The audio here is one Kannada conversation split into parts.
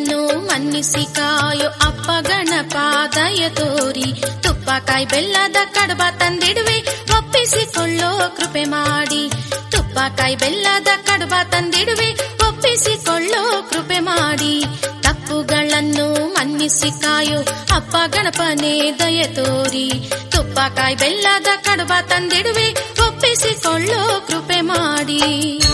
ತಪ್ಪುಗಳನ್ನು ಮನ್ನಿಸಿ ಕಾಯೋ ಅಪ್ಪ ಗಣಪ ದಯ ತೋರಿ ತುಪ್ಪಕಾಯಿ ಬೆಲ್ಲದ ಕಡುಬ ತಂದಿಡುವೆ ಒಪ್ಪಿಸಿಕೊಳ್ಳೋ ಕೃಪೆ ಮಾಡಿ ತುಪ್ಪಕಾಯಿ ಬೆಲ್ಲದ ಕಡುಬ ತಂದಿಡುವೆ ಒಪ್ಪಿಸಿಕೊಳ್ಳೋ ಕೃಪೆ ಮಾಡಿ ತಪ್ಪುಗಳನ್ನು ಮನ್ನಿಸಿ ಕಾಯೋ ಅಪ್ಪ ಗಣಪನೇ ದಯ ತೋರಿ ತುಪ್ಪಕಾಯಿ ಬೆಲ್ಲದ ಕಡುಬ ತಂದಿಡುವೆ ಒಪ್ಪಿಸಿಕೊಳ್ಳೋ ಕೃಪೆ ಮಾಡಿ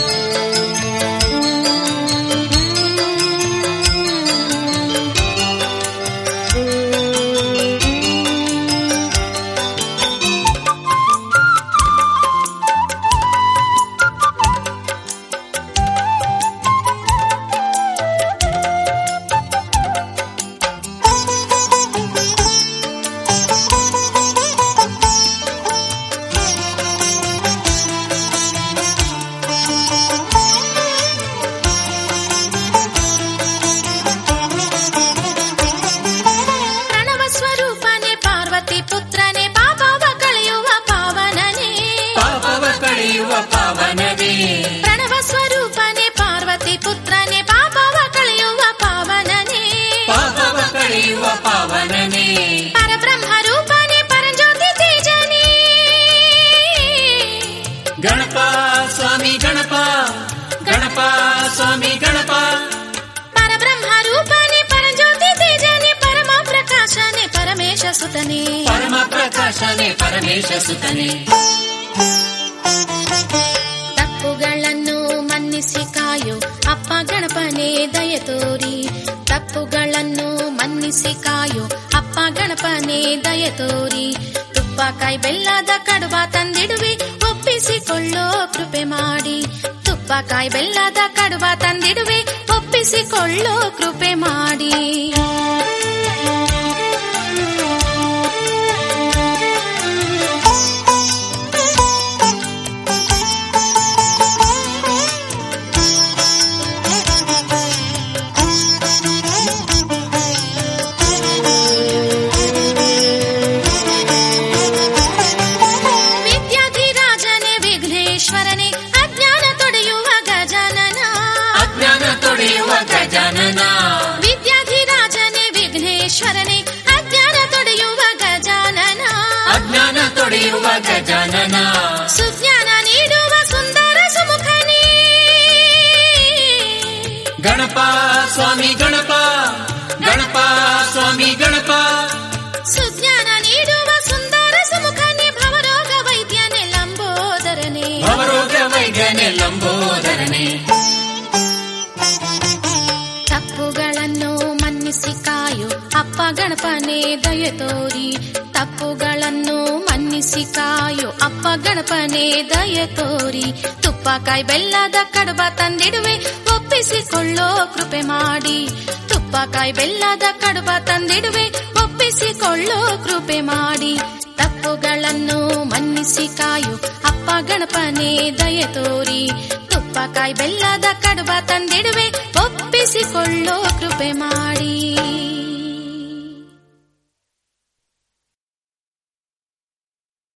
ಪ್ರಣವ ಸ್ವರೂಪನೇ ಪಾರ್ವತಿ ಪುತ್ರನೇ ಪಾಪವ ಕಳೆಯುವ ಪಾವನನೇ ಪಾಪವ ಕಳೆಯುವ ಪಾವನವೇ ಪ್ರಣವ ಸ್ವರೂಪನೇ ಪಾರ್ವತಿ ಪುತ್ರನೇ ಪಾಪವ ಕಳೆಯುವ ಪಾವನನೇ ಪಾಪವ ಕಳೆಯುವ ಪಾವನನೇ ಪರಬ್ರಹ್ಮ ರೂಪನೇ ಪರಂಜ್ಯೋತಿ ತೇಜನೇ ಗಣಪ ಸ್ವಾಮಿ ಗಣಪ ಗಣಪ ಸ್ವಾಮಿ ಗಣಪ ಪರಬ್ರಹ್ಮ ರೂಪನೇ ಪರಂಜ್ಯೋತಿ ತೇಜನೇ ಪರಮ ಪ್ರಕಾಶನೇ ಪರಮೇಶ ಸುತನೇ ಪರಮ ಪ್ರಕಾಶನೇ ಪರಮೇಶ ಸುತನೇ ತಪ್ಪುಗಳನ್ನು ಮನ್ನಿಸಿ ಕಾಯೋ ಅಪ್ಪ ಗಣಪನೇ ದಯ ತೋರಿ ತಪ್ಪುಗಳನ್ನು ಮನ್ನಿಸಿ ಕಾಯೋ ಅಪ್ಪ ಗಣಪನೇ ದಯ ತೋರಿ ತುಪ್ಪಕಾಯಿ ಬೆಲ್ಲದ ಕಡುಬ ತಂದಿಡುವೆ ಒಪ್ಪಿಸಿಕೊಳ್ಳೋ ಕೃಪೆ ಮಾಡಿ ತುಪ್ಪಕಾಯಿ ಬೆಲ್ಲದ ಕಡುಬ ತಂದಿಡುವೆ ಒಪ್ಪಿಸಿಕೊಳ್ಳೋ ಕೃಪೆ ಮಾಡಿ ವಿದ್ಯಾಧಿರಾಜನೇ ವಿಘ್ನೇಶ್ವರನೇ ಅಜ್ಞಾನ ತೊಡೆಯುವ ಗಜಾನನ ಅಜ್ಞಾನ ತೊಡೆಯುವ ಗಜಾನನ ವಿದ್ಯಾಧಿರಾಜನೇ ವಿಘ್ನೇಶ್ವರನೇ ಅಜ್ಞಾನ ತೊಡೆಯುವ ಗಜಾನನ ಅಜ್ಞಾನ ತೊಡೆಯುವ ಗಜಾನನ ಸುಜ್ಞಾನ ನೀಡುವ ಸುಂದರ ಸುಮುಖನೇ ಗಣಪ ಸ್ವಾಮಿ ಗಣಪ ಗಣಪ ಸ್ವಾಮಿ ಗಣಪ ಸುಜ್ಞಾನ ನೀಡುವ ಸುಂದರ ಸುಮುಖನೇ ಭವರೋಗ ವೈದ್ಯನೇ ಲಂಬೋದರನೇ ಭವರೋಗ ವೈದ್ಯನೇ ಲಂಬೋದರನೇ ತಪ್ಪುಗಳನ್ನು ಮನ್ನಿಸಿ ಕಾಯೋ ಅಪ್ಪ ಗಣಪನೇ ದಯ ತೋರಿ ತಪ್ಪುಗಳನ್ನು ಮನ್ನಿಸಿ ಕಾಯೋ ಅಪ್ಪ ಗಣಪನೇ ದಯ ತೋರಿ ತುಪ್ಪಕಾಯಿ ಬೆಲ್ಲದ ಕಡುಬ ತಂದಿಡುವೆ ಒಪ್ಪಿಸಿಕೊಳ್ಳೋ ಕೃಪೆ ಮಾಡಿ ತುಪ್ಪಕಾಯಿ ಬೆಲ್ಲದ ಕಡುಬ ತಂದಿಡುವೆ ಒಪ್ಪಿಸಿಕೊಳ್ಳೋ ಕೃಪೆ ಮಾಡಿ ತಪ್ಪುಗಳನ್ನು ಮನ್ನಿಸಿ ಕಾಯೋ ಅಪ್ಪ ಗಣಪನೇ ದಯ ತೋರಿ ತುಪ್ಪಕಾಯಿ ಬೆಲ್ಲದ ಕಡುಬ ತಂದಿಡುವೆ ಒಪ್ಪಿಸಿಕೊಳ್ಳೋ ಕೃಪೆ ಮಾಡಿ